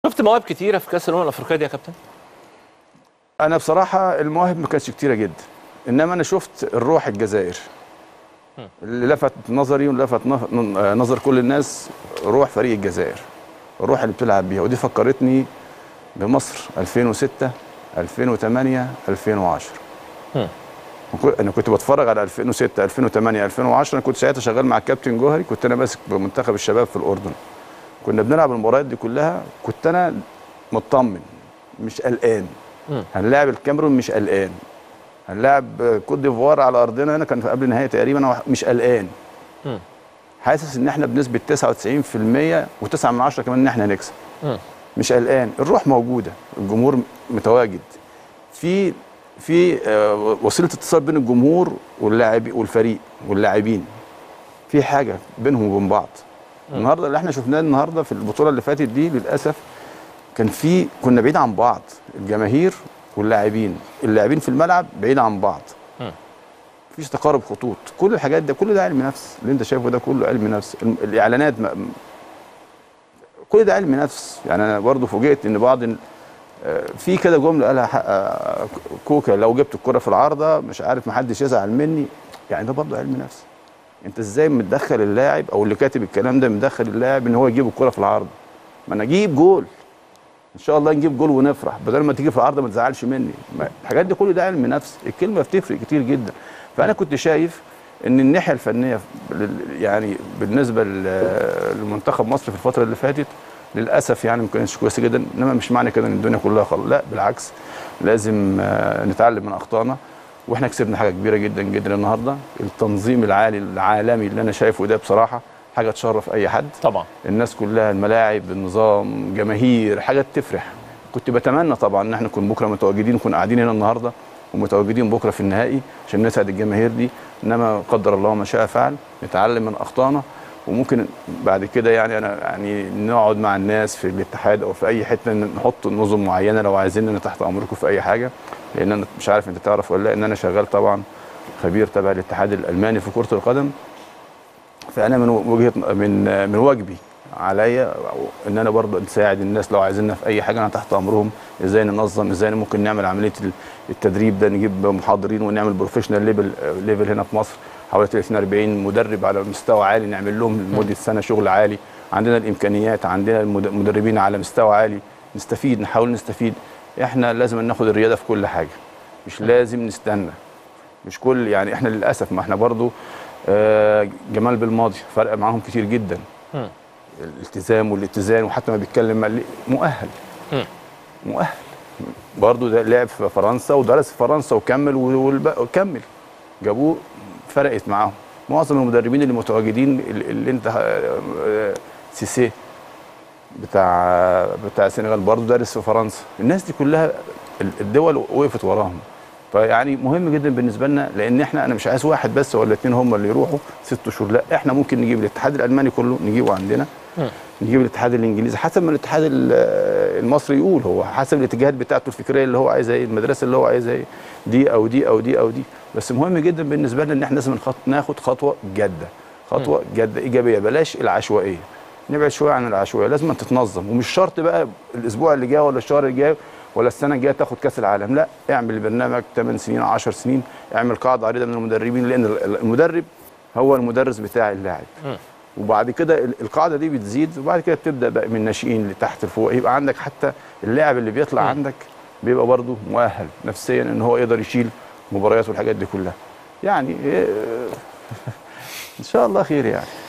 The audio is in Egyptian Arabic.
شفت مواهب كتيره في كاس الامم الافريقيه دي يا كابتن انا بصراحه المواهب ما كانتش كتيره جدا انما انا شفت الروح الجزائر اللي لفت نظري ولفت نف- نظر كل الناس روح فريق الجزائر الروح اللي بتلعب بيها ودي فكرتني بمصر 2006 2008 2010 مم. وكو- انا كنت بتفرج على 2006 2008 2010 انا كنت ساعتها شغال مع الكابتن جوهري كنت انا ماسك بمنتخب الشباب في الاردن كنا بنلعب المباريات دي كلها كنت انا مطمن مش قلقان مم. هنلاعب الكاميرون مش قلقان هنلاعب كوت ديفوار على ارضنا هنا كان في قبل النهائي تقريبا انا مش قلقان مم. حاسس ان احنا بنسبه 99% و9 من 10 كمان ان احنا نكسب مم. مش قلقان الروح موجوده الجمهور متواجد في في آه، وسيله اتصال بين الجمهور واللاعب والفريق واللاعبين في حاجه بينهم وبين بعض النهارده اللي احنا شفناه النهارده في البطوله اللي فاتت دي للاسف كان في كنا بعيد عن بعض الجماهير واللاعبين اللاعبين في الملعب بعيد عن بعض مم. مفيش تقارب خطوط كل الحاجات ده كل ده علم نفس اللي انت شايفه ده كله علم نفس الم- الاعلانات ما كل ده علم نفس يعني انا برضو فوجئت ان بعض ال- آه، في كده جمله قالها ح- آه، كوكا لو جبت الكره في العارضه مش عارف محدش يزعل مني يعني ده برضو علم نفس انت ازاي متدخل اللاعب او اللي كاتب الكلام ده مدخل اللاعب ان هو يجيب الكره في العارضه ما انا اجيب جول ان شاء الله نجيب جول ونفرح بدل ما تيجي في العارضه ما تزعلش مني ما- الحاجات دي كل ده علم نفس الكلمه بتفرق كتير جدا فانا كنت شايف ان الناحيه الفنيه لل- يعني بالنسبه لل- لمنتخب مصر في الفتره اللي فاتت للاسف يعني ما كانتش كويسه جدا انما مش معنى كده ان الدنيا كلها خلاص لا بالعكس لازم آه، نتعلم من اخطائنا واحنا كسبنا حاجه كبيره جدا جدا النهارده التنظيم العالي العالمي اللي انا شايفه ده بصراحه حاجه تشرف اي حد طبعا الناس كلها الملاعب النظام جماهير حاجات تفرح كنت بتمنى طبعا ان احنا نكون بكره متواجدين نكون قاعدين هنا النهارده ومتواجدين بكره في النهائي عشان نسعد الجماهير دي انما قدر الله ما شاء فعل نتعلم من اخطائنا وممكن بعد كده يعني انا يعني نقعد مع الناس في الاتحاد او في اي حته نحط نظم معينه لو عايزين انا تحت امركم في اي حاجه لان انا مش عارف انت تعرف ولا لا ان انا شغال طبعا خبير تبع الاتحاد الالماني في كره القدم فانا من وجهه من من واجبي عليا ان انا برضه نساعد الناس لو عايزيننا في اي حاجه انا تحت امرهم ازاي ننظم ازاي ممكن نعمل عمليه التدريب ده نجيب محاضرين ونعمل بروفيشنال ليفل ليفل هنا في مصر حوالي 30 40 مدرب على مستوى عالي نعمل لهم لمده سنه شغل عالي عندنا الامكانيات عندنا المد- المدربين على مستوى عالي نستفيد نحاول نستفيد احنا لازم ناخد الرياده في كل حاجه مش لازم نستنى مش كل يعني احنا للاسف ما احنا برضو آه، جمال بالماضي فرق معاهم كتير جدا مم. الالتزام والاتزان وحتى ما بيتكلم مع اللي- مؤهل مم. مؤهل برضو ده لعب في فرنسا ودرس في فرنسا وكمل والب- وكمل جابوه فرقت معاهم معظم المدربين اللي متواجدين اللي اللي انت آه، آه، سيسي بتاع بتاع السنغال برضه دارس في فرنسا الناس دي كلها ال- الدول وقفت وراهم فيعني مهم جدا بالنسبه لنا لان احنا انا مش عايز واحد بس ولا اتنين هم اللي يروحوا ست شهور لا احنا ممكن نجيب الاتحاد الالماني كله نجيبه عندنا مم. نجيب الاتحاد الانجليزي حسب ما الاتحاد ال- المصري يقول هو حسب الاتجاهات بتاعته الفكريه اللي هو عايزها ايه المدرسه اللي هو عايزها ايه دي او دي او دي او دي بس مهم جدا بالنسبه لنا ان احنا لازم نخط- ناخد خطوه جاده خطوه جاده ايجابيه بلاش العشوائيه نبعد شويه عن العشوائيه لازم تتنظم ومش شرط بقى الاسبوع اللي جاي ولا الشهر اللي جاي ولا السنه الجايه تاخد كاس العالم لا اعمل برنامج 8 سنين 10 سنين اعمل قاعده عريضه من المدربين لان ال- المدرب هو المدرس بتاع اللاعب مم. وبعد كده ال- القاعده دي بتزيد وبعد كده بتبدا بقى من الناشئين لتحت لفوق يبقى عندك حتى اللاعب اللي بيطلع مم. عندك بيبقى برضه مؤهل نفسيا ان هو يقدر يشيل مباريات والحاجات دي كلها يعني إيه، ان شاء الله خير يعني